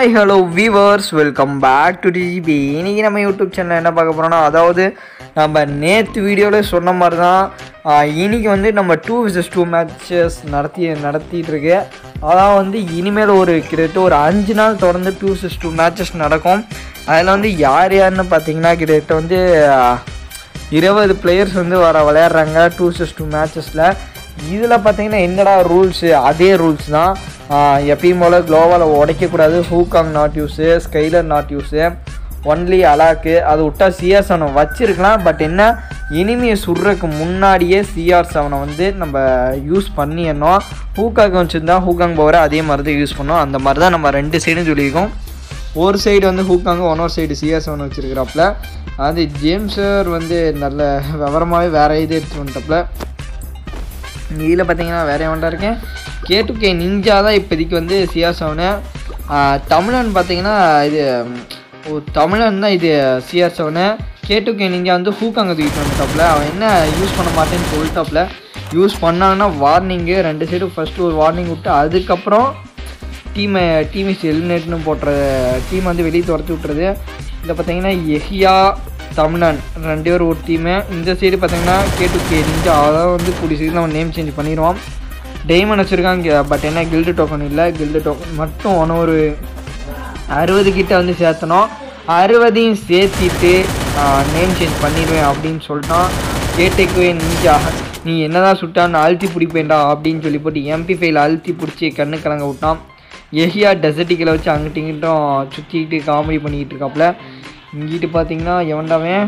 hi hello viewers welcome back to TGB இன்னைக்கு நம்ம YouTube channel என்ன பார்க்க போகிறோம்னா அதாவது நம்ம நேற்று வீடியோவில் சொன்ன மாதிரி தான் ஆஹ், இன்னைக்கு வந்து நம்ம டூ விசஸ் டூ மேட்சஸ் நடத்தி நடத்திட்டு இருக்கு அதான் வந்து இனிமேல் ஒரு கிட்டத்தட்ட ஒரு அஞ்சு நாள் தொடர்ந்து டூ விசஸ் டூ மேட்சஸ் நடக்கும் அதில் வந்து யார் யாருன்னு பார்த்தீங்கன்னா கிட்டத்தட்ட வந்து ஆஹ், இருபது பிளேயர்ஸ் வந்து வர விளையாடுறாங்க டூ சிக்ஸ் டூ மேட்சஸில் இதில் பார்த்தீங்கன்னா என்னடா ரூல்ஸு அதே ரூல்ஸ் தான் ஆஹ் எப்பயும் போல் குளோவால் உடைக்கக்கூடாது ஹூகாங் not use Skyler not use only அலாக்கு அது விட்டா சிஆர் செவனை வச்சிருக்கலாம் பட் என்ன இனிமையை சுடுறதுக்கு முன்னாடியே சிஆர் செவனை வந்து நம்ம யூஸ் பண்ணிடணும் ஹூகாங் வச்சுருந்தா ஹூகாங் பவரை அதே மாதிரி தான் யூஸ் பண்ணோம் அந்த மாதிரி தான் நம்ம ரெண்டு சைடும் சொல்லியிருக்கோம் ஒரு சைடு வந்து ஹூக்காங்க ஒன்னொரு சைடு சிஆர் செவன் வச்சுருக்கிறாப்புல அது ஜேம்ஸ் சார் வந்து நல்ல விவரமாகவே வேறு இது எடுத்துட்டு வந்துட்டாப்புல இதில் பார்த்தீங்கன்னா வேற எவன்டா இருக்கேன் கே டு கே நிஞ்சா தான் இப்போதைக்கு வந்து சிஆர் செவனு தமிழன் பார்த்தீங்கன்னா இது ம், ஒரு தமிழன் தான் இது CR seven K to K ninja வந்து ஹூக்காங்க தூக்கிட்டு வந்துட்டாப்புல அவன் என்ன யூஸ் பண்ண மாட்டேன்னு சொல்லிட்டாப்புல யூஸ் பண்ணாங்கன்னா வார்னிங்கு ரெண்டு சைடும் ஃபஸ்ட்டு ஒரு வார்னிங் விட்டு அதுக்கப்புறம் டீமை டீமிஸ் எலிமினேட்னு போட்டுற டீம் வந்து வெளியே துரத்தி விட்டுறது இதில் பார்த்தீங்கன்னா எஹியா தமிழன் ரெண்டு பேர் ஒரு டீமு இந்த சைடு பார்த்தீங்கன்னா கே டு கே நிஞ்சா அதாவது வந்து கூடிய சைடில் அவன் நேம் சேஞ்ச் பண்ணிடுவான் டெய்மன் வச்சுருக்காங்க பட் என்ன கில்டு டோக்கன் இல்லை கில்டு டோக்கன் மட்டும் ஒன்று ஒரு அறுபது கிட்ட வந்து சேர்த்தணும் அறுபதையும் சேர்த்திட்டு நேம் சேஞ்ச் பண்ணிடுவேன் அப்படின்னு சொல்லிட்டான் கேட்டேக்குவே நிஞ்சா நீ என்னதான் சுட்டான்னு அழுத்தி பிடிப்பேன்டா அப்படின்னு சொல்லி போட்டு எம்பி ஃபைல் அழுத்தி பிடிச்சி கண்ணு கலங்க விட்டான் எஹியா டெசர்ட்டிக்கில் வச்சு அங்கிட்டும் இங்கிட்டும் சுற்றிக்கிட்டு காமெடி பண்ணிக்கிட்டு இருக்காப்புல இங்கிட்டு பார்த்தீங்கன்னா எவன்டாவன்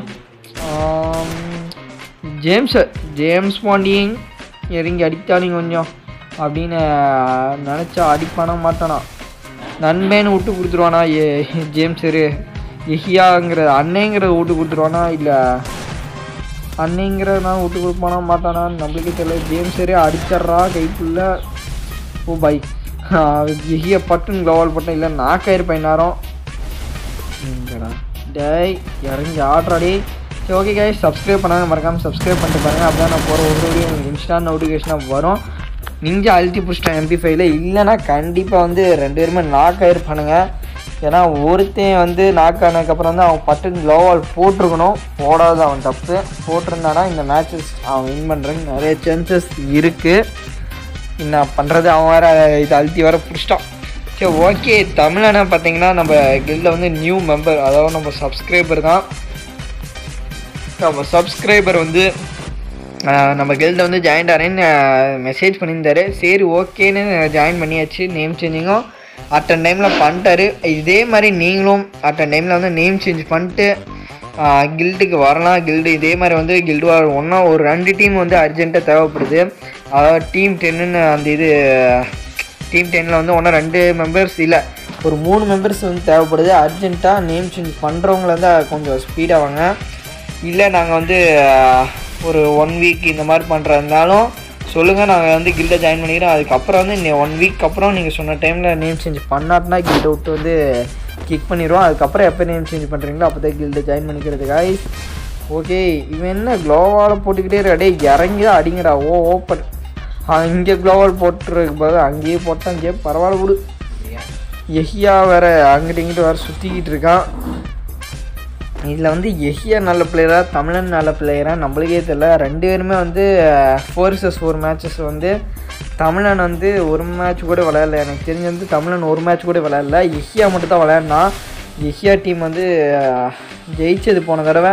ஜேம்ஸ் ஜேம்ஸ் பாண்டிங் இறங்கி அடித்தானீங்க கொஞ்சம் அப்படின்னு நினச்சா அடிப்பானா மாட்டானா நண்பேன்னு விட்டு கொடுத்துருவானா ஏ ஜேம்ஸரு எஹியாங்கிற அண்ணேங்கிறத விட்டு கொடுத்துருவானா இல்லை அன்னைங்கிறத விட்டு கொடுப்பானா மாட்டானான்னு நம்மளுக்கே தெரியல ஜேம்ஸரே அடிச்சிட்றா கைக்குள்ள ஓ பை எஹிய பட்டுன்னு க்ளோவல் பட்டன் இல்லை நாக்காயிருப்பேன் நேரம் எங்கடா டேய் இறங்கி ஆட்ராடி சரி ஓகே கைஸ் சப்ஸ்கிரைப் பண்ணாங்க மறக்காமல் சப்ஸ்கிரைப் பண்ணிட்டு பாருங்கள் அப்போ நான் போகிற ஒரு வீடியோ உங்களுக்கு இன்ஸ்டா நோட்டிஃபிகேஷனாக வரும் நிஞ்சா அழுத்தி பிடிச்சிட்டேன் எம்பி ஃபைவ்ல இல்லைன்னா கண்டிப்பாக வந்து ரெண்டு பேருமே நாக் ஆயிருப்பானுங்க ஏன்னா ஒருத்தன் வந்து நாக் ஆனதுக்கப்புறம் வந்து அவன் பட்டுன்னு க்ளோவால் போட்டிருக்கணும் போடாத அவன் தப்பு போட்டிருந்தானா இந்த மேட்சஸ் அவன் வின் பண்ணுறதுக்கு நிறைய சான்சஸ் இருக்குது என்ன பண்ணுறது அவன் வேற இது அழுத்தி வேற பிடிச்சிட்டான் சரி ஓகே தமிழனை பார்த்தீங்கன்னா நம்ம கில்டில் வந்து நியூ மெம்பர் அதாவது நம்ம சப்ஸ்கிரைபர் தான் நம்ம சப்ஸ்கிரைபர் வந்து ஆஹ், நம்ம கில்டில் வந்து ஜாயின் ஆகிறேன்னு மெசேஜ் பண்ணியிருந்தாரு சரி ஓகேன்னு ஜாயின் பண்ணியாச்சு நேம் சேஞ்சிங்கும் அட்டன் டைமில் பண்ணிட்டாரு இதே மாதிரி நீங்களும் அட்டன் டைமில் வந்து நேம் சேஞ்ச் பண்ணிட்டு கில்டுக்கு வரலாம் கில்டு இதே மாதிரி வந்து கில்டு வார் ஒன்றா ஒரு ரெண்டு டீம் வந்து அர்ஜென்ட்டாக தேவைப்படுது அதாவது டீம் டென்னுன்னு அந்த இது டீம் டென்னில் வந்து ஒன்றா ரெண்டு மெம்பர்ஸ் இல்லை ஒரு மூணு மெம்பர்ஸ் வந்து தேவைப்படுது அர்ஜென்ட்டாக நேம் சேஞ்ச் பண்ணுறவங்கள வந்து கொஞ்சம் ஸ்பீடாக வாங்க இல்லை நாங்கள் வந்து ஆஹ், ஒரு ஒன் வீக் இந்த மாதிரி பண்ணுறதுனாலும் சொல்லுங்கள் நாங்கள் வந்து கில்டை ஜாயின் பண்ணிக்கிறோம் அதுக்கப்புறம் வந்து ஒன் வீக் அப்புறம் நீங்கள் சொன்ன டைமில் நேம் சேஞ்ச் பண்ணாட்டினா கில்டை விட்டு வந்து கிக் பண்ணிடுவோம் அதுக்கப்புறம் எப்போ நேம் சேஞ்ச் பண்ணுறீங்களோ அப்போ தான் கில்டை ஜாயின் பண்ணிக்கிறது காய்ஸ் ஓகே இவன் என்ன க்ளோவால் போட்டுக்கிட்டே இருக்க டேய் இறங்கி தான் அடிங்கடா ஓ ஓப்பன் இங்கே க்ளோவால் போட்டுருக்கு பதில் அங்கேயே போட்டான் இங்கே பரவாயில்ல விடு எஹியா வேற அங்கிட்டு இங்கிட்டு வேற சுற்றிக்கிட்டு இருக்கான் இதில் வந்து எஹியா நல்ல பிளேயரா தமிழன் நல்ல பிளேயரா நம்மளுக்கே தெரியல ரெண்டு பேருமே வந்து ஃபோர் vs ஃபோர் மேட்சஸ் வந்து தமிழன் வந்து ஒரு மேட்ச் கூட விளையாடல எனக்கு தெரிஞ்சு வந்து தமிழன் ஒரு மேட்ச் கூட விளையாடல எஹியா மட்டும் தான் விளையாடினான் எஹியா டீம் வந்து அஹ், ஜெயிச்சது போன தடவை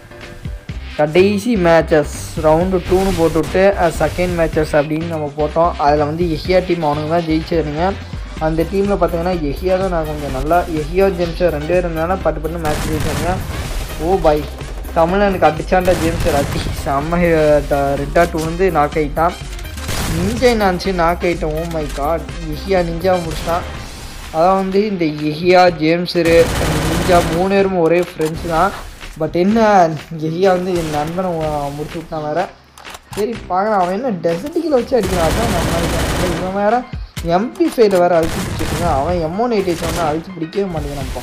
கடைசி மேட்சஸ் ரவுண்டு டூன்னு போட்டுவிட்டு செகண்ட் மேட்சஸ் அப்படின்னு நம்ம போட்டோம் அதில் வந்து எஹியா டீம் அவனுங்க தான் ஜெயிச்சிருங்க அந்த டீமில் பார்த்தீங்கன்னா எஹியா தான் நான் கொஞ்சம் நல்லா எஹியா ஜேம்ஸ் ரெண்டு பேர் இருந்தாலும் பட்டு பட்டு மேட்ச் ஜெயிச்சாங்க ஓ பாய் தமிழனுக்கு அடிச்சாண்டா ஜேம்ஸ் அடி செம்ம ரெட்டா டூ வந்து நாக் ஆகிட்டான் நிஞ்சா நான்ச்சு நாக் ஆகிட்டோம் ஓ மை காட் எஹியா நிஞ்சா முடிச்சிட்டான் அதான் வந்து இந்த எஹியா ஜேம்ஸரு நிஞ்சா மூணு பேரும் ஒரே ஃப்ரெண்ட்ஸ் தான் பட் என்ன எஹியா வந்து என் நண்பனை உ- முடிச்சு விட்டான் வேற சரி பார்க்கலாம் அவன் என்ன டெசர்ட்டிக்கில் வச்சு அடிக்கிறான் அதான் நம்ம நினைக்கிறேன் இவன் வேற எம்பி ஃபைவ்ல வேற அழிச்சு பிடிச்சிருக்கான் அவன் எம்ஓன் எயிட் எயிட் அழிச்சு பிடிக்கவே மாட்டேங்கிறான்ப்பா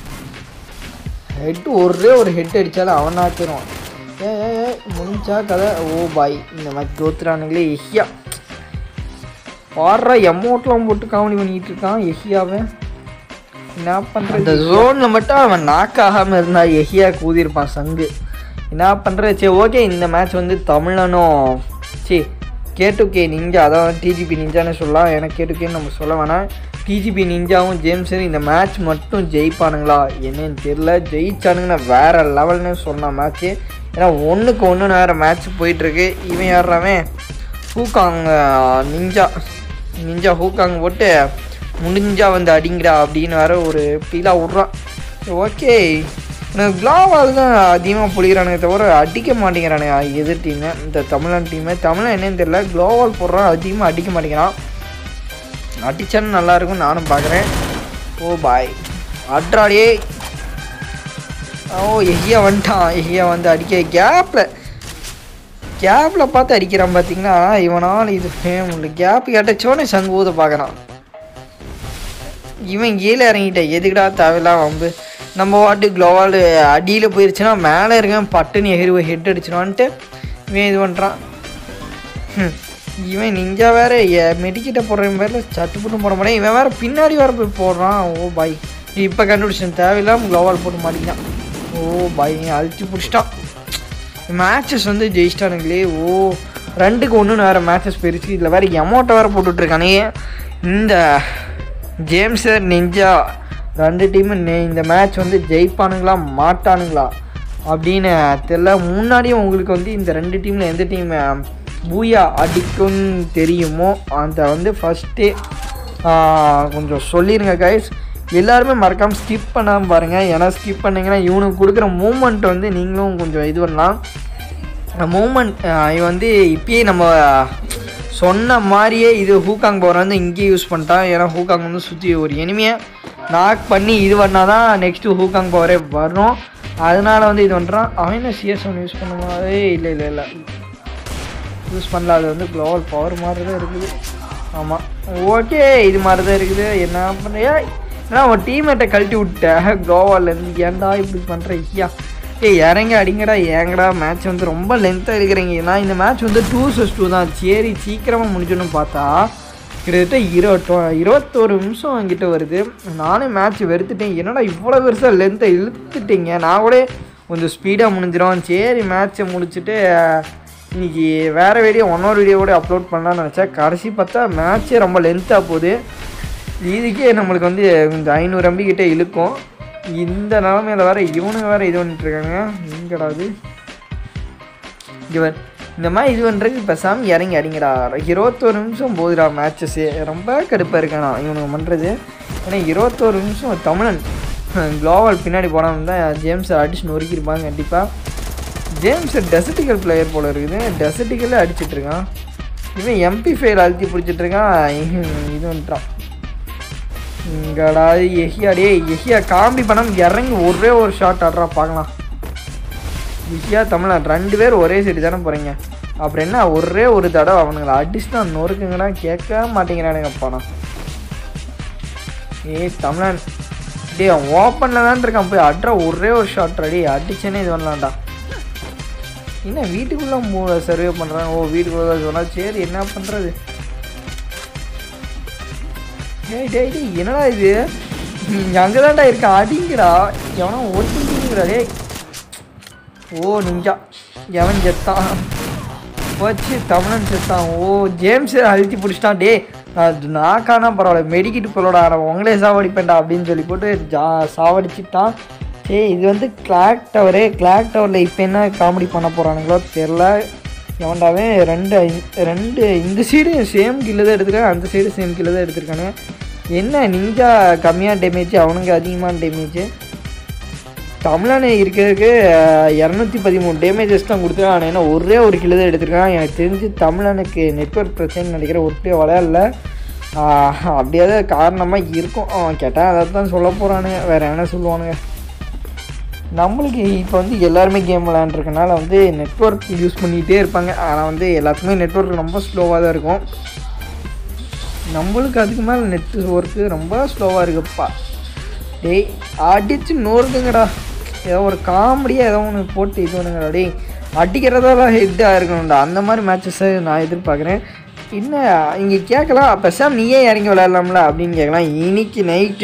ஹெட் ஒரே ஒரு ஹெட் அடித்தாலும் அவன் ஆக்கிடுவான் ஏ ஏ ஏ, முடிஞ்சா கதை ஓ பாய் இந்த மாதிரி தோத்துறானுங்களே எஹியா பாடுறா எமௌண்ட்லாம் போட்டு காமெடி பண்ணிக்கிட்டு இருக்கான் எஹியாவை என்ன பண்ணுறது இந்த ஜோனில் மட்டும் அவன் நாக் ஆகாமல் இருந்தால் எஹியா கூதியிருப்பான் சங்கு என்ன பண்ணுறது சரி ஓகே இந்த மேட்ச் வந்து தமிழனும் சரி கேட்டுக்கே நிஞ்சா அதான் டிஜிபி நிஞ்சான்னு சொல்லலாம் எனக்கு கேட்டுக்கேன்னு நம்ம சொல்ல வேணாம் டிஜிபி நிஞ்சாவும் ஜேம்ஸும் இந்த மேட்ச் மட்டும் ஜெயிப்பானுங்களா என்னன்னு தெரியல ஜெயிச்சானுங்கன்னா வேற லெவல்னு சொன்ன மேட்ச்சு ஏன்னா ஒன்றுக்கு ஒன்று வேறு மேட்ச் போயிட்டுருக்கு இவன் யாடுறவன் ஹூகாங் நிஞ்சா நிஞ்சா ஹூகாங் போட்டு முடிஞ்சா வந்து அடிங்கடா அப்படின்னு வேற ஒரு ஃபீலாக விட்றான் ஓகே எனக்கு க்ளாவால் தான் அதிகமாக புளிக்கிறானுங்க தவிர அடிக்க மாட்டேங்கிறானுங்க எதிர் டீமு இந்த தமிழன் டீமு தமிழன் என்னன்னு தெரியல க்ளோவால் போடுறான் அதிகமாக அடிக்க மாட்டேங்கிறான் அடிச்சாலும் நல்லா இருக்கும் நானும் பார்க்குறேன் ஓ பாய் அட்ராடியே ஓ எஹியா வந்துட்டான் எஹியா வந்து அடிக்க கேப்பில் கேப்பில் பார்த்து அடிக்கிறான் பார்த்தீங்கன்னா இவனால் இது முடியல கேப் கேட்டச்சோன்னே சங்கு ஊத பார்க்குறான் இவன் கீழே இறங்கிட்டான் எதுக்குடா தேவையில்லாம் வம்பு நம்ம வாட்டு க்ளோவால் அடியில் போயிருச்சுன்னா மேலே இருக்கேன் பட்டுன்னு எகிரி ஹெட் அடிச்சிடுவான்ட்டு இவன் இது பண்ணுறான் இவன் நிஞ்சா வேற மெடிக்கிட்ட போடுறவன் பேரில் சட்டு போட்டு போட மாட்டேன் இவன் வேற பின்னாடி வேற போய் போடுறான் ஓ பாய் இப்போ கண்டுபிடிச்சேன் தேவையில்லாம க்ளோவால் போட்டு மாட்டிக்கிட்டான் ஓ பாய் அழிச்சு பிடிச்சிட்டான் மேட்சஸ் வந்து ஜெயிச்சிட்டானுங்களே ஓ ரெண்டுக்கு ஒன்று வேறு மேட்சஸ் போயிருச்சு இதில் வேறு எமௌண்ட்டை வேறு போட்டுட்ருக்கானே இந்த ஜேம்ஸர் நிஞ்சா ரெண்டு டீமும் இந்த மேட்ச் வந்து ஜெயிப்பானுங்களா மாட்டானுங்களா அப்படின்னு தெரியல முன்னாடியே உங்களுக்கு வந்து இந்த ரெண்டு டீமில் எந்த டீம் பூயா அடிக்கும்னு தெரியுமோ அந்த வந்து ஃபஸ்ட்டே கொஞ்சம் சொல்லிடுங்க கைஸ் எல்லாருமே மறக்காமல் ஸ்கிப் பண்ணாமல் பாருங்கள் ஏன்னா ஸ்கிப் பண்ணிங்கன்னா இவனுக்கு கொடுக்குற மூமெண்ட் வந்து நீங்களும் கொஞ்சம் இது பண்ணலாம் மூமெண்ட் இவன் வந்து இப்பயே நம்ம சொன்ன மாதிரியே இது ஹூகாங் பவர் வந்து இங்கேயே யூஸ் பண்ணிட்டான் ஏன்னா ஹூகாங் வந்து சுற்றி ஒரு எனிமையை நாக் பண்ணி இது பண்ணால் தான் நெக்ஸ்ட்டு ஹூகாங் பவரே வரும் அதனால வந்து இது பண்ணுறான் அவன் என்ன சிஎஸ் ஒன் யூஸ் பண்ணும்போதே இல்லை இல்லை இல்லை யூஸ் பண்ணல அது வந்து க்ளோவல் பவர் மாதிரி தான் இருக்குது ஆமாம் ஓகே இது மாதிரி தான் இருக்குது என்ன பண்ணுறியா ஏன்னா அவன் டீம்மேட்டை கழட்டி விட்டேன் க்ளோவாலேருந்து ஏன்டா இப்படி பண்ணுற ஐயா ஏய் இறங்க அடிங்கடா ஏங்கடா மேட்ச் வந்து ரொம்ப லென்த்தாக இருக்கிறீங்க நான் இந்த மேட்ச் வந்து டூ சஸ் டூ தான் சரி சீக்கிரமாக முடிஞ்சோன்னு பார்த்தா கிட்டத்தட்ட இருபத்தோ இருபத்தோரு நிமிஷம் என்கிட்ட வருது நானே மேட்ச் வெறுத்துட்டேன் என்னடா இவ்வளோ பெருசாக லென்த்தை இழுத்துட்டீங்க நான் கூட கொஞ்சம் ஸ்பீடாக முடிஞ்சிடும் சரி மேட்ச்சை முடிச்சுட்டு இன்னைக்கு வேறு வீடியோ ஒன் ஒரு வீடியோ கூட அப்லோட் பண்ணலாம்னு நினச்சேன் கடைசி பார்த்தா மேட்ச்சே ரொம்ப லென்த்தாக போகுது இதுக்கே நம்மளுக்கு வந்து இந்த ஐநூறு எம்பி கிட்டே இழுக்கும் இந்த நிலமையில வேற இவனுங்க வேற இது பண்ணிட்டு இருக்காங்க எங்கடா இது இவன் இந்த மாதிரி இது பண்ணுறதுக்கு பேசாமல் இறங்கி அடிங்கடா இருபத்தோரு நிமிஷம் போகுதுடா மேட்சஸ்ஸு ரொம்ப கடுப்பாக இருக்கானா இவனுங்க பண்ணுறது ஏன்னா இருபத்தோரு நிமிஷம் தமிழன் க்ளோவல் பின்னாடி போனவன் தான் ஜேம்ஸ் அடிச்சு நொறுக்கியிருப்பாங்க கண்டிப்பாக ஜேம்ஸ் டெசர்டிக்கல் பிளேயர் போல் இருக்குது டெசர்டிக்கலே அடிச்சிட்டு இருக்கான் இவன் எம்பி ஃபைல் அழுத்தி பிடிச்சிட்டு இருக்கான் இது வந்துட்டான் இங்கடா எஹியா டே எஹியா காமெடி பண்ணாம இறங்கி ஒரே ஒரு ஷாட் ஆடுறா பார்க்கலாம் எஹியா தமிழன் ரெண்டு பேர் ஒரே சைடு தானே போகிறீங்க அப்புறம் என்ன ஒரே ஒரு தடவை அவனுங்களை அடிச்சு தான் நொறுக்குங்கடா கேட்க மாட்டேங்கிறானுங்கப்பா நான் ஏய் தமிழன் டே அவன் ஓப்பனில் தான் இருக்கான் போய் அட்ரா ஒரே ஒரு ஷாட் ரெடி அடிச்சேனே இது பண்ணலாம்டா என்ன வீட்டுக்குள்ளே மூ சர்வே பண்ணுறான் ஓ வீட்டுக்குள்ளே தான் சொன்னால் சரி என்ன பண்ணுறது டேய் டேய் டேய் என்னடா இது அங்கே தான்டா இருக்கான் அடிங்கடா எவனோ ஒட்டிங்கிறா டேய் ஓ நிஞ்சா எவன் செத்தான் வச்சு தமிழன் செத்தான் ஓ ஜேம்ஸ் அழுத்தி பிடிச்சிட்டான் டே நாக்கானா பரவாயில்ல மெடிக்கிட்டு போலோடா நான் உங்களே சாவடிப்பேன்டா அப்படின்னு சொல்லி போட்டு ஜா சாவடிச்சிட்டான் ஏய் இது வந்து கிளாக் டவரு கிளாக் டவரில் இப்போ என்ன காமெடி பண்ண போகிறானுங்களோ தெரில எவன்டாவே ரெண்டு ரெண்டு இந்த சைடு சேம் கில்லு தான் எடுத்துருக்காங்க அந்த சைடு சேம் கில்லு தான் எடுத்திருக்கானு என்ன நிஞ்சா கம்மியாக டேமேஜ் அவனுங்க அதிகமான டேமேஜ் தமிழானு இருக்கிறதுக்கு இரநூத்தி பதிமூணு டேமேஜஸ் தான் கொடுத்துருக்கான் ஏன்னா ஒரே ஒரு கிலோ தான் எடுத்திருக்கான் எனக்கு தெரிஞ்சு தமிழனுக்கு நெட்ஒர்க் பிரச்சனை நினைக்கிறேன் ஒருத்தே விளையாடல அப்படியே தான் காரணமாக இருக்கும் அவன் கேட்டால் அதை தான் சொல்ல போகிறானுங்க வேறு என்ன சொல்லுவானுங்க நம்மளுக்கு இப்போ வந்து எல்லாருமே கேம் விளையாண்டுருக்கனால வந்து நெட்ஒர்க் யூஸ் பண்ணிகிட்டே இருப்பாங்க ஆனால் வந்து எல்லாத்துக்குமே நெட்ஒர்க் ரொம்ப ஸ்லோவாக தான் இருக்கும் நம்மளுக்கு அதுக்கு மேலே நெட் ஒர்க்கு ரொம்ப ஸ்லோவாக இருக்குப்பா டேய் அடித்து நோருதுங்கடா ஏதோ ஒரு காமெடியாக ஏதோ ஒன்று போட்டு இது பண்ணுங்கடா டேய் அடிக்கிறதெல்லாம் ஹெட்டாக இருக்கணும்டா அந்த மாதிரி மேட்சஸை நான் எதிர்பார்க்குறேன் என்ன இங்கே கேட்கலாம் பேசாமல் நீயே இறங்கி விளையாடலாம்ல அப்படின்னு கேட்கலாம் இன்னைக்கு நைட்டு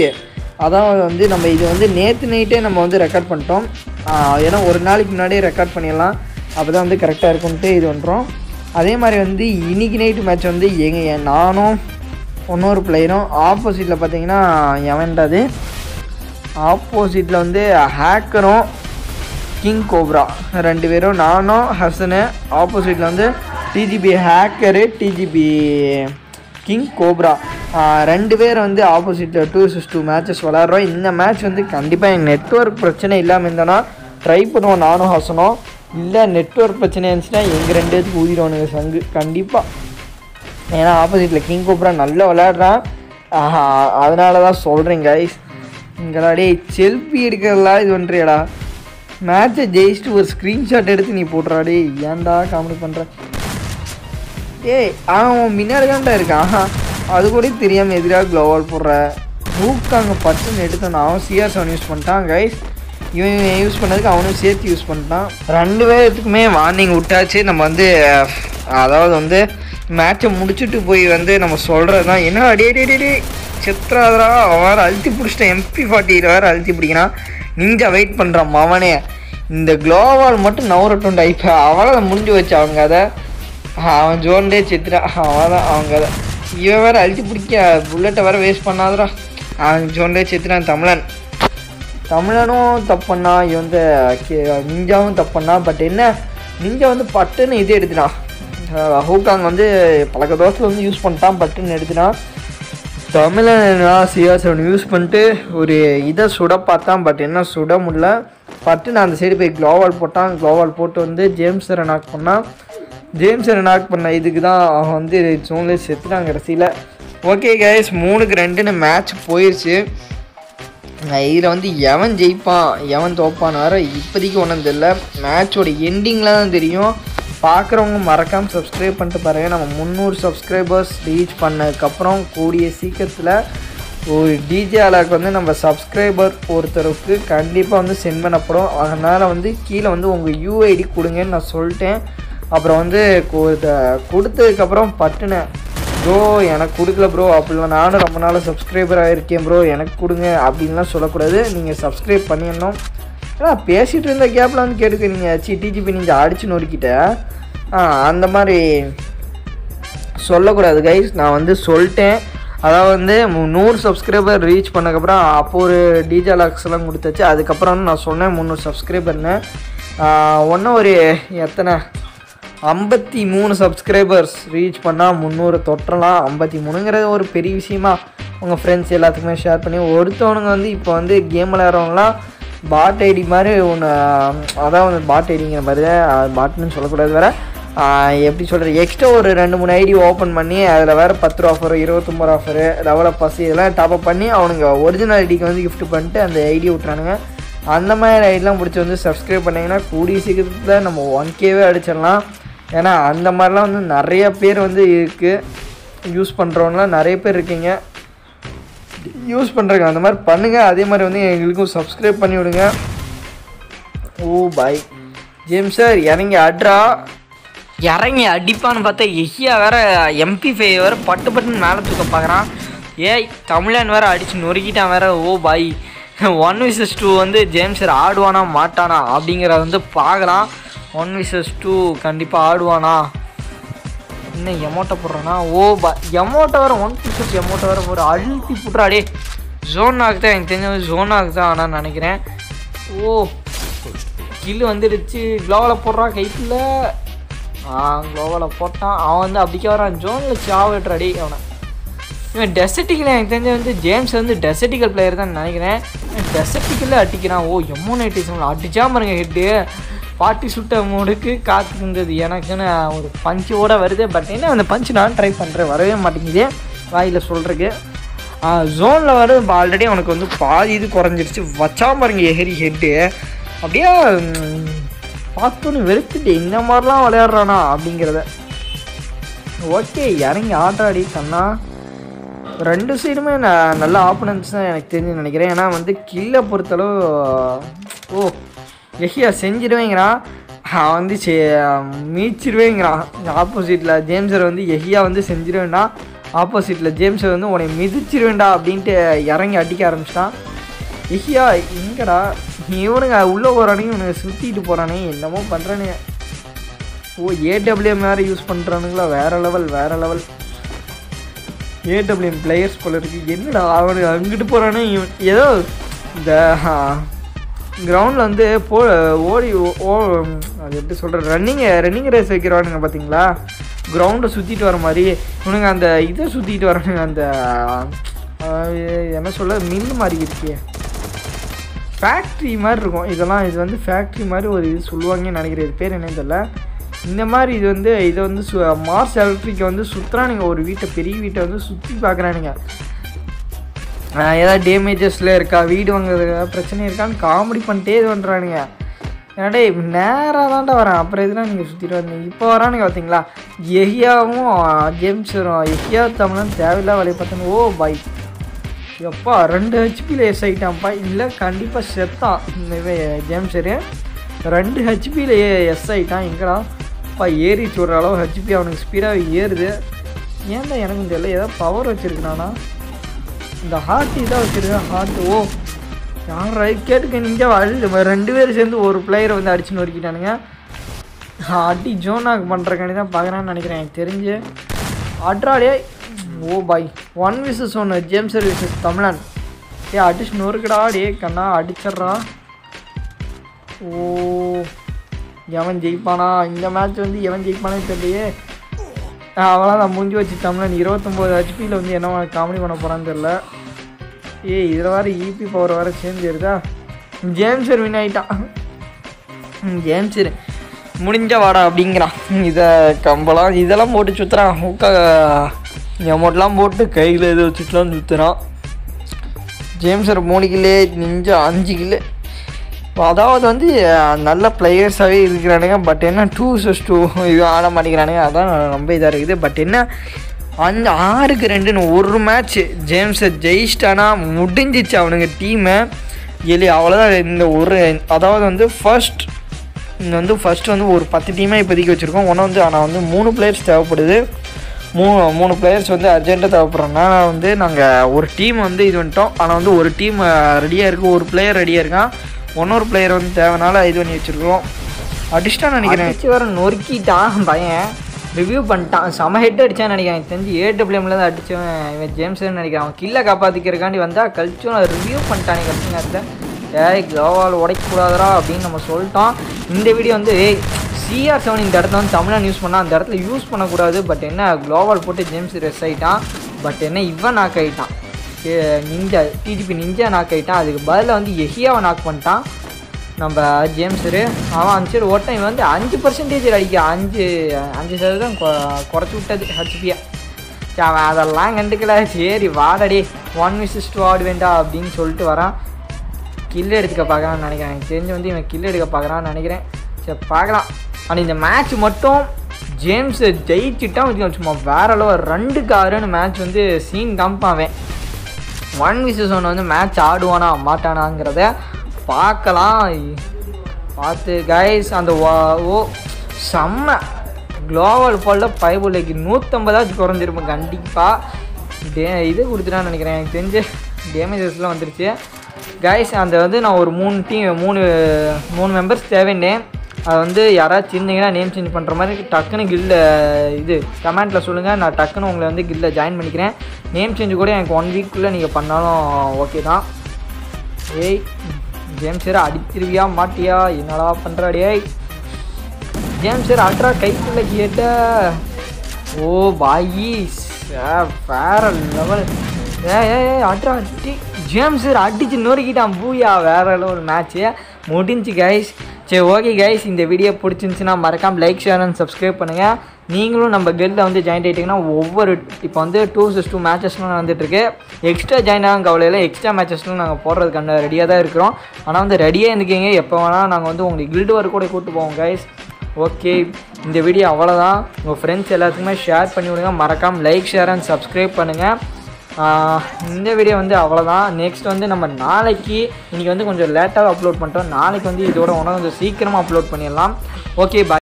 அதான் வந்து நம்ம இது வந்து நேற்று நைட்டே நம்ம வந்து ரெக்கார்ட் பண்ணிட்டோம் ஆஹ் ஏன்னா ஒரு நாளைக்கு முன்னாடியே ரெக்கார்ட் பண்ணிடலாம் அப்போ தான் வந்து கரெக்டாக இருக்கும்ட்டு இது பண்ணுறோம் அதே மாதிரி வந்து இன்னைக்கு நைட்டு மேட்ச் வந்து எங்க நானும் இன்னொரு பிளேயரும் ஆப்போசிட்டில் பார்த்தீங்கன்னா எவன்டாது ஆப்போசிட்டில் வந்து ஹேக்கரும் கிங் கோப்ரா ரெண்டு பேரும் நானும் ஹசனு ஆப்போசிட்டில் வந்து TGB hacker TGB king cobra ரெண்டு பேர் வந்து ஆப்போசிட்டில் டூ சிக்ஸ் டூ மேட்சஸ் விளாட்றோம் இந்த மேட்ச் வந்து கண்டிப்பாக எங்கள் நெட்ஒர்க் பிரச்சனை இல்லாமல் இருந்தோன்னா ட்ரை பண்ணுவோம் நானும் ஹசனும் இல்லை நெட்ஒர்க் பிரச்சனை இருந்துச்சுன்னா எங்கள் ரெண்டு பேத்துக்கு ஊதிடுவானுங்க சங்கு கண்டிப்பாக ஏன்னா ஆப்போசிட்டில் கிங் கோப்ரா நல்லா விளையாடுறான் ஆஹா, அதனால தான் சொல்கிறேன் கைஸ் இங்கடா டேய் செல்ஃபி எடுக்கிறதெல்லாம் இது பண்ணுறியடா மேட்ச்சை ஜெயிச்சுட்டு ஒரு ஸ்க்ரீன்ஷாட் எடுத்து நீ போடுறா டேய் ஏன்டா காமெடி பண்ணுற ஏய் அவன் முன்னாடி தான்டா இருக்கான் ஆஹா, அது கூட தெரியாமல் எதிராக க்ளோவால் போடுற ஹூக் அங்கே பட்டுன்னு எடுத்தான் அவன் சிஆர் செவன் யூஸ் பண்ணிட்டான் கைஸ் இவன் யூஸ் பண்ணதுக்கு அவனும் சேர்த்து யூஸ் பண்ணிட்டான் ரெண்டு பேர்த்துக்குமே வார்னிங் விட்டாச்சு நம்ம வந்து அஹ், அதாவது வந்து மேட்சை முடிச்சுட்டு போய் வந்து நம்ம சொல்கிறது தான் என்ன அடே டே டே டே செத்ராதரா அவன் வேறு அழுத்தி பிடிச்சிட்டான் எம்பி ஃபார்ட்டியில் வேறு அழுத்தி பிடிக்கிறான் நிஞ்சா வெயிட் பண்ணுறான் மவனே இந்த க்ளோவால் மட்டும் நவரட்டும் இப்போ அவளை முடிஞ்சு வச்சு அவங்க அதை அவன் ஜோன்டே செத்துட்டான் அவன் தான் அவங்க அதை இவன் வேறு அழுத்தி பிடிக்க புல்லட்டை வேறு வேஸ்ட் பண்ணாதடா அவன் ஜோன்டே செத்துட்டான் தமிழன் தமிழனும் தப்பு பண்ணா இவன் வந்து கே- நிஞ்சாவும் தப்பு பண்ணா பட் என்ன நிஞ்சா வந்து பட்டுன்னு இது எடுத்துட்டான் அஹ் ஹூகாங் வந்து பழக்க தோசத்தில் வந்து யூஸ் பண்ணிட்டான் பட்டுன்னு எடுத்துட்டான் தமிழன் சிஆர் செவன் யூஸ் பண்ணிட்டு ஒரு இதை சுட பார்த்தான் பட் என்ன சுட முடியல பட்டுன்னு அந்த சைடு போய் க்ளோவால் போட்டான் க்ளோவால் போட்டு வந்து ஜேம்ஸரை நாக் பண்ணான் ஜேம்ஸரை நாக் பண்ண இதுக்கு தான் அவன் வந்து ஜோன்லேயே செத்துட்டான் கடைசியில் ஓகே கைஸ் மூணுக்கு ரெண்டுன்னு மேட்ச் போயிடுச்சு இதில் வந்து எவன் ஜெயிப்பான் எவன் தோப்பான் வேற இப்போதைக்கு ஒன்றும் தெரியல மேட்சோட எண்டிங்கில் தான் தெரியும் பார்க்குறவங்க மறக்காமல் சப்ஸ்கிரைப் பண்ணிட்டு பாருங்கள் நம்ம முந்நூறு சப்ஸ்கிரைபர்ஸ் ரீச் பண்ணதுக்கப்புறம் கூடிய சீக்கிரத்தில் ஒரு டிஜே அலாக்கு வந்து நம்ம சப்ஸ்கிரைபர் ஒருத்தருக்கு கண்டிப்பாக வந்து சென்ட் பண்ணப்படும் அதனால் வந்து கீழே வந்து உங்கள் யூஐடி கொடுங்கன்னு நான் சொல்லிட்டேன் அப்புறம் வந்து கு- த- கொடுத்ததுக்கப்புறம் பட்டுனேன் ப்ரோ எனக்கு கொடுக்கல ப்ரோ அப்படிலாம் நானும் ரொம்ப நாள் சப்ஸ்கிரைபர் ஆகிருக்கேன் ப்ரோ எனக்கு கொடுங்க அப்படின்லாம் சொல்லக்கூடாது நீங்கள் சப்ஸ்கிரைப் பண்ணிடணும் ஏன்னா பேசிகிட்டு இருந்த கேப்பில் வந்து கேட்டுக்கிறீங்க சி டிஜிபி நீங்கள் அடிச்சு நொறுக்கிட்ட ஆ அந்த மாதிரி சொல்லக்கூடாது கைஸ் நான் வந்து சொல்லிட்டேன் அதாவது வந்து மு- நூறு சப்ஸ்கிரைபர் ரீச் பண்ணக்கப்புறம் அப்போ ஒரு டிஜே லாக்ஸ் எல்லாம் கொடுத்தாச்சு அதுக்கப்புறம் வந்து நான் சொன்னேன் முந்நூறு சப்ஸ்கிரைபர்னு ஒன்றும் ஒரு எத்தனை ஐம்பத்தி மூணு சப்ஸ்கிரைபர்ஸ் ரீச் பண்ணால் முந்நூறு தொட்டலாம் ஐம்பத்தி மூணுங்கிறது ஒரு பெரிய விஷயமா உங்கள் ஃப்ரெண்ட்ஸ் எல்லாத்துக்குமே ஷேர் பண்ணி ஒருத்தவனுங்க வந்து இப்போ வந்து கேம் விளையாடுறவங்களாம் பாட் ஐடி மாதிரி ஒன்று அதான் வந்து பாட் ஐடிங்கிற மாதிரி தான் பாட்னு சொல்லக்கூடாது வேறு எப்படி சொல்கிறது எக்ஸ்ட்ரா ஒரு ரெண்டு மூணு ஐடி ஓப்பன் பண்ணி அதில் வேறு பத்து ரூபா ஆஃபர் இருபத்தொம்பது ரூபா ஆஃபரு டெவலப் பஸ் இதெல்லாம் டாப்அப் பண்ணி அவனுங்க ஒரிஜினல் ஐடிக்கு வந்து gift பண்ணிட்டு அந்த ஐடி விட்றானுங்க அந்த மாதிரி ஐடிலாம் பிடிச்சி வந்து சப்ஸ்கிரைப் பண்ணிங்கன்னா கூடிய சீக்கிரத்தில் நம்ம ஒன் கேவே அடிச்சிடலாம் ஏன்னா அந்த மாதிரிலாம் வந்து நிறைய பேர் வந்து இருக்குது யூஸ் பண்ணுறவங்களாம் நிறைய பேர் இருக்கீங்க யூஸ் பண்ணுறாங்க அந்த மாதிரி பண்ணுங்கள் அதே மாதிரி வந்து எங்களுக்கும் சப்ஸ்கிரைப் பண்ணி விடுங்க ஓ பாய் ஜேம்ஸ் சார் இறங்கி அட்ரா இறங்கி அடிப்பான்னு பார்த்தா எஹியா வேற எம்பி ஃபைவ் வேற பட்டு பட்டுன்னு மேலே தூக்க பார்க்குறான் ஏய் தமிழன் வேற அடிச்சு நொறுக்கிட்டான் வேற oh boy one versus two வந்து ஜேம்ஸ் சார் ஆடுவானா மாட்டானா அப்படிங்கிறத வந்து பார்க்கலாம் ஒன் விசஸ் டூ கண்டிப்பாக ஆடுவானா என்ன எமௌண்ட்டை போடுறானா ஓ பா எமௌண்ட்டை வர ஒன் பிசஸ் எமௌண்ட்டை வர ஒரு அழுத்தி புட்றா டே ஜோனாக்கு தான் எனக்கு தெரிஞ்சது ஜோனாக்கு தான் ஆனால் நினைக்கிறேன் ஓ கில்லு வந்துடுச்சு க்ளோவில் போடுறான் கைத்தில் ஆ க்ளோவில் போட்டான் அவன் வந்து அப்படிக்கே வரான் ஜோனில் சாவிட்றா டே அவனை இவன் டெசர்டிக்கில் எனக்கு தெரிஞ்ச வந்து ஜேம்ஸ் வந்து டெசர்டிக்கல் பிளேயர் தான் நினைக்கிறேன் டெசர்டிக்கலில் அடிக்கிறான் ஓ எம்மோனைட்டிசம் அடிச்சா பாருங்க ஹெட்டு பாட்டி சுட்ட மூடுக்கு காத்துக்கின்றது எனக்குன்னு ஒரு பஞ்சோட வருது பட் என்ன அந்த பஞ்சு நான் ட்ரை பண்ணுறேன் வரவே மாட்டேங்குது வாயில் சொல்கிறதுக்கு ஜோனில் வர ஆல்ரெடி அவனுக்கு வந்து பாதி இது குறைஞ்சிருச்சு வச்சா பாருங்க எஹரி ஹெட்டு அப்படியே ம், பார்த்தோன்னு வெறுத்துட்டு இந்த மாதிரிலாம் விளையாடுறானா அப்படிங்கிறத ஓகே இறங்கி ஆட்டாடி கண்ணா ரெண்டு சைடுமே நான் நல்ல ஆப்பனன்ஸ் தான் எனக்கு தெரிஞ்சு நினைக்கிறேன் ஏன்னா வந்து கில்லை பொறுத்தளவு ஓ எஹியா செஞ்சிடுவேங்கிறான் அவன் வந்து செ மீச்சிருவேங்கிறான் ஆப்போசிட்டில் ஜேம்ஸர் வந்து எஹியா வந்து செஞ்சிருவேன்னா ஆப்போசிட்டில் ஜேம்ஸ் வந்து உன்னை மிதிச்சிருவேண்டா அப்படின்ட்டு இறங்கி அடிக்க ஆரம்பிச்சிட்டான் ஐயா எங்கடா இவனுங்க உள்ளே போகிறானுங்க இவனுங்க சுற்றிட்டு போகிறானே என்னமோ பண்ணுறானுங்க ஓ ஏடபிள்யூஎம் வேறு யூஸ் பண்ணுறானுங்களா வேறு லெவல் வேறு லெவல் ஏடபிள்யூஎம் பிளேயர்ஸ் போல இருக்கு என்னடா அவனுக்கு அங்கிட்டு போகிறானே இவன் ஏதோ இந்த கிரவுண்டில் வந்து போ ஓடி ஓ- ஓ அது எப்படி சொல்கிற ரன்னிங் ரன்னிங் ரேஸ் வைக்கிறானுங்க பார்த்தீங்களா கிரவுண்டை சுற்றிட்டு வர மாதிரி இவனுங்க அந்த இதை சுற்றிட்டு வரானுங்க அந்த ஆஹ், என்ன சொல்ல மில் மாதிரி இருக்கே ஃபேக்ட்ரி மாதிரி இருக்கும் இதெல்லாம் இது வந்து ஃபேக்ட்ரி மாதிரி ஒரு இது சொல்லுவாங்கன்னு நினைக்கிறேன் இது பேர் என்னன்னு தெரியல இந்த மாதிரி இது வந்து இதை வந்து சு மார்ஸ் எலக்ட்ரிக்கை வந்து சுற்றுறானுங்க ஒரு வீட்டை பெரிய வீட்டை வந்து சுற்றி பார்க்குறானுங்க ஏதாவது டேமேஜஸில் இருக்கா வீடு வாங்குறது ஏதாவது பிரச்சனை இருக்கான்னு காமெடி பண்ணிட்டே இது பண்ணுறானுங்க ஏன்னாடே நேராக தான்டா வரேன் அப்புறம் எதுனா நீங்கள் சுற்றிட்டு வந்தீங்க இப்போ வரானுங்க பார்த்தீங்களா எஹியாவும் ஜேம்ஸ் வரும் எஹியா தமிழன் தேவையில்லா வேலையை பார்த்தோன்னு ஓ பை எப்பா ரெண்டு ஹெச்பியில் எஸ் ஆகிட்டான்ப்பா இல்லை கண்டிப்பாக செத்தான் இந்த இவன் ஜேம்ஸரு ரெண்டு ஹெச்பியில் எஸ் ஆகிட்டான் எங்கடா அப்பா ஏறிச்சு ஒரு அளவு ஹெச்பி அவனுக்கு ஸ்பீடாக ஏறுது ஏன்டா எனக்கும் தெரியல ஏதோ பவர் வச்சுருக்கானா இந்த ஹார்ட் இதாக வச்சுருக்கேன் ஹார்ட் ஓ யாரா கேட்டுக்க நீங்கள் அழு ரெண்டு பேரும் சேர்ந்து ஒரு பிளேயரை வந்து அடிச்சு நொறுக்கிட்டானுங்க அடி ஜோனாக்கு பண்ணுறக்காண்டி தான் பார்க்குறான்னு நினைக்கிறேன் எனக்கு தெரிஞ்சு அட்ராடே ஓ பாய் ஒன் விசஸ் ஒன்று ஜேம்சர் விசஸ் தமிழன் ஏ அடிச்சு நொறுக்கடா டே கண்ணா அடிச்சிட்றா ஓ எவன் ஜெயிப்பானா இந்த மேட்ச் வந்து எவன் ஜெயிப்பானே தெரியலையே அவ்வளோதான் முடிஞ்சு வச்சு தமிழன் இருபத்தொம்போது ஹெச்பியில் வந்து என்ன காமெடி பண்ண போகிறான்னு தெரில ஏய் இதில் வேறு இபி பவர் வேறு சேஞ்ச் வருதா ஜேம்சர் வின் ஆகிட்டான் ஜேம்சர் முடிஞ்ச வாடா அப்படிங்கிறான் இதை கம்பலாம் இதெல்லாம் போட்டு சுற்றுறான் ஹூக்கா எமௌண்ட்லாம் போட்டு கையில் எது வச்சுட்டுலாம் சுற்றுறான் ஜேம்சர் மூணு கில்லே நிஞ்சா அஞ்சு கில்லு அதாவது வந்து அஹ், நல்ல பிளேயர்ஸாகவே இருக்கிறானுங்க பட் என்ன டூ சஸ் டூ இது ஆட மாட்டேங்கிறானுங்க அதான் ரொம்ப இதாக இருக்குது பட் என்ன அஞ்சு ஆறுக்கு ரெண்டுன்னு ஒரு மேட்ச் ஜேம்ஸை ஜெயிச்சிட்டானா முடிஞ்சிச்சு அவனுங்க டீமை எலி அவ்வளோதான் இந்த ஒரு அதாவது வந்து ஃபர்ஸ்ட் இங்கே வந்து ஃபர்ஸ்ட் வந்து ஒரு பத்து டீமாக இப்போதைக்கு வச்சுருக்கோம் ஒன்று வந்து ஆனால் வந்து மூணு பிளேயர்ஸ் தேவைப்படுது மூணு மூணு பிளேயர்ஸ் வந்து அர்ஜென்ட்டாக தேவைப்படுறோம்னா வந்து நாங்கள் ஒரு டீம் வந்து இது பண்ணிட்டோம் ஆனால் வந்து ஒரு டீம் ரெடியாக இருக்குது ஒரு பிளேயர் ரெடியாக இருக்கான் இன்னொரு பிளேயர் வந்து தேவைனால இது பண்ணி வச்சுருக்கோம் அடிச்சிட்டான்னு நினைக்கிறேன் அடிச்சு வர நொறுக்கிட்டான் பையன் ரிவ்யூ பண்ணிட்டான் செம ஹெட் அடிச்சான்னு நினைக்கிறேன் எனக்கு தெரிஞ்சு ஏடபிள்யூஎம்ல தான் அடிச்சவன் இவன் ஜேம்ஸ்னு நினைக்கிறேன் அவன் கில்லை காப்பாற்றிக்கிறக்காண்டி வந்தால் கழிச்சும் ரிவ்யூ பண்ணிட்டானே கழிச்சு நேரத்தில் ஏய் க்ளோவால் உடைக்கக்கூடாதரா அப்படின்னு நம்ம சொல்லிட்டோம் இந்த வீடியோ வந்து ஏய் சிஆர் செவன் இந்த இடத்துல வந்து தமிழன் யூஸ் பண்ணால் அந்த இடத்துல யூஸ் பண்ணக்கூடாது பட் என்ன க்ளோவால் போட்டு ஜேம்ஸ் ரெஸ் ஆகிட்டான் பட் என்ன இவன் நாக் ஆகிட்டான் நிஞ்சா டிஜிபி நிஞ்சா நாக் ஆகிட்டான் அதுக்கு பதிலாக வந்து எஹியாவை நாக் பண்ணிட்டான் நம்ம ஜேம்ஸரு அவன் அஞ்சு சரி ஓட்டம் இவன் வந்து அஞ்சு பர்சன்டேஜ் அடிக்க அஞ்சு அஞ்சு சதவீதம் கொ- குறைச்சி விட்டது ஹெச்பியை அவன் அதெல்லாம் கண்டுக்கல சரி வாடடி ஒன் விசிஸ் டூ ஆடுவேண்டா அப்படின்னு சொல்லிட்டு வரான் கில் எடுத்துக்க பார்க்குறான்னு நினைக்கிறேன் எனக்கு தெரிஞ்சு வந்து இவன் கில் எடுக்க பார்க்குறான்னு நினைக்கிறேன் சரி பார்க்கலாம் ஆனால் இந்த மேட்ச் மட்டும் ஜேம்ஸ் ஜெயிச்சுட்டான் வச்சுக்கோ சும்மா வேற அளவு ரெண்டுக்கு ஆறுன்னு மேட்ச் வந்து சீன் காமிப்பான் அவன் ஒன் விசஸ் ஒன் வந்து மேட்ச் ஆடுவானா மாட்டானாங்கிறத பார்க்கலாம் பார்த்து கைஸ் அந்த வா- ஓ செம்ம குளோபல் ஃபாலில் பைபுலைக்கு நூற்றம்பதாச்சும் குறைஞ்சிருப்பேன் கண்டிப்பாக டே இது கொடுத்துட்டான்னு நினைக்கிறேன் எனக்கு தெரிஞ்சு டேமேஜஸ்லாம் வந்துருச்சு கைஸ் அந்த வந்து நான் ஒரு மூணு டீம் மூணு மூணு மெம்பர்ஸ் தேவைன்னேன் அது வந்து யாராச்சும் இருந்தீங்கன்னா நேம் சேஞ்ச் பண்ணுற மாதிரி டக்குன்னு கில்ல இது கமெண்ட்டில் சொல்லுங்கள் நான் டக்குன்னு உங்களை வந்து கில்ல ஜாயின் பண்ணிக்கிறேன் நேம் சேஞ்ச் கூட எனக்கு ஒன் வீக்குள்ளே நீங்கள் பண்ணாலும் ஓகே தான் ஏய் ஜேம்ஸ் சார் அடிச்சிருவியா மாட்டியா என்னடா பண்ணுறாடி ஏய் ஜேம்ஸ் சார் அல்ட்ரா கைக்குள்ள கேட்ட ஓ பாயி வேற லெவல் ஏ ஏ அல்ட்ரா அடி ஜேம்ஸ் சார் அடிச்சு நொறுக்கிட்டான் பூயா வேற லெவல் மேட்ச்சு முடிஞ்சு கைஸ் சரி ஓகே கைஸ் இந்த வீடியோ பிடிச்சிருந்துச்சுன்னா மறக்காம லைக் ஷேர் அண்ட் சப்ஸ்கிரைப் பண்ணுங்கள் நீங்களும் நம்ம கெல்லில் வந்து ஜாயின் ஆகிட்டிங்கன்னா ஒவ்வொரு இப்போ வந்து டூ சிக்ஸ் டூ மேட்சஸ்லாம் நடந்துட்டுருக்கு எக்ஸ்ட்ரா ஜாயின் ஆகும் கவலையில் எக்ஸ்ட்ரா மேட்சஸ்லாம் நாங்கள் போடுறதுக்கான ரெடியாக தான் இருக்கிறோம் ஆனால் வந்து ரெடியாக இருந்துக்கீங்க எப்போ வேணால் நாங்கள் வந்து உங்களுக்கு கில்டு ஒர்க் கூட கூப்பிட்டு போவோம் கைஸ் ஓகே இந்த வீடியோ அவ்வளோதான் உங்கள் ஃப்ரெண்ட்ஸ் எல்லாத்துக்குமே ஷேர் பண்ணி விடுங்க மறக்காமல் லைக் ஷேர் அண்ட் சப்ஸ்கிரைப் பண்ணுங்கள் ஆஹ் இந்த வீடியோ வந்து அவ்வளோதான் நெக்ஸ்ட் வந்து நம்ம நாளைக்கு இன்றைக்கி வந்து கொஞ்சம் லேட்டாக அப்லோட் பண்ணிட்டோம் நாளைக்கு வந்து இதோட உனக்கு கொஞ்சம் சீக்கிரமாக அப்லோட் பண்ணிடலாம் ஓகே பாய்